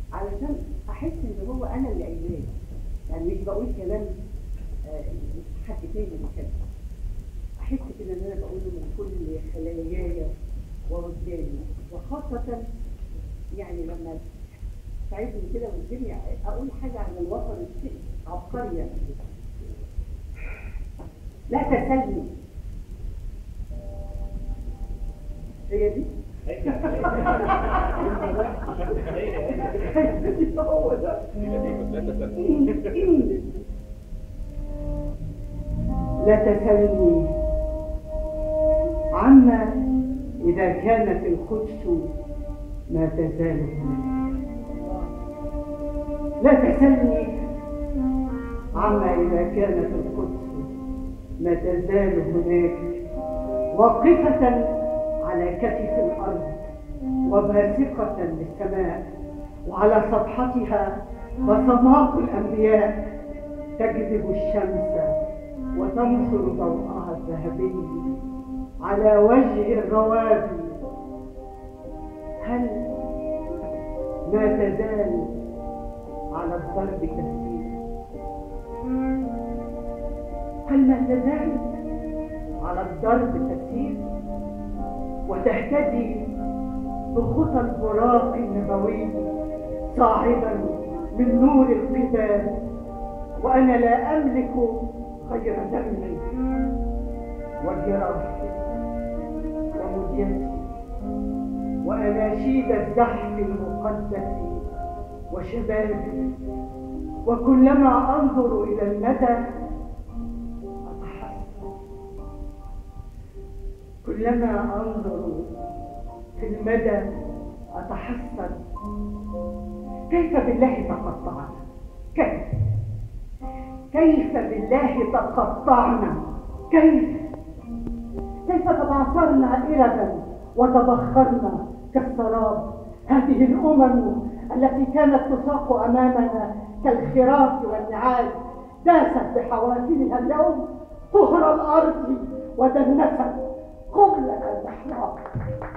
علشان احس ان هو انا اللي قايلاه يعني مش بقول كلام آه، حد تاني اللي كاتبه احس كده ان انا بقوله من كل خلاياي ووجداني وخاصه يعني لما تعبني كده والدنيا اقول حاجه عن الوطن الشيء عبقري يعني لا تسلني هي دي هو ده لا تسلني عما إذا كانت القدس ما تزال هناك لا تسلني عما إذا كانت القدس ما تزال هناك واقفة على كتف الأرض وباسقة للسماء وعلى سطحتها بصمات الأنبياء تجذب الشمس وتنصر ضوءها الذهبي على وجه الروابي هل ما تزال على الضرب تسير هل ما تزال على الضرب تسير وتهتدي بخطى البراق النبوي صاعدا من نور القتال وانا لا املك غير دمي وجراحي ومديتي واناشيد الزحف المقدس وشبابي وكلما انظر الى المدى اتحسر كلما انظر في المدى اتحسر كيف بالله تقطعنا كيف كيف بالله تقطعنا كيف كيف تبعثرنا إربا وتبخرنا كالسراب هذه الأمم التي كانت تساق أمامنا كالخراف والنعاس داست بحوافرها اليوم طهر الأرض ودنست قبلة الأحرار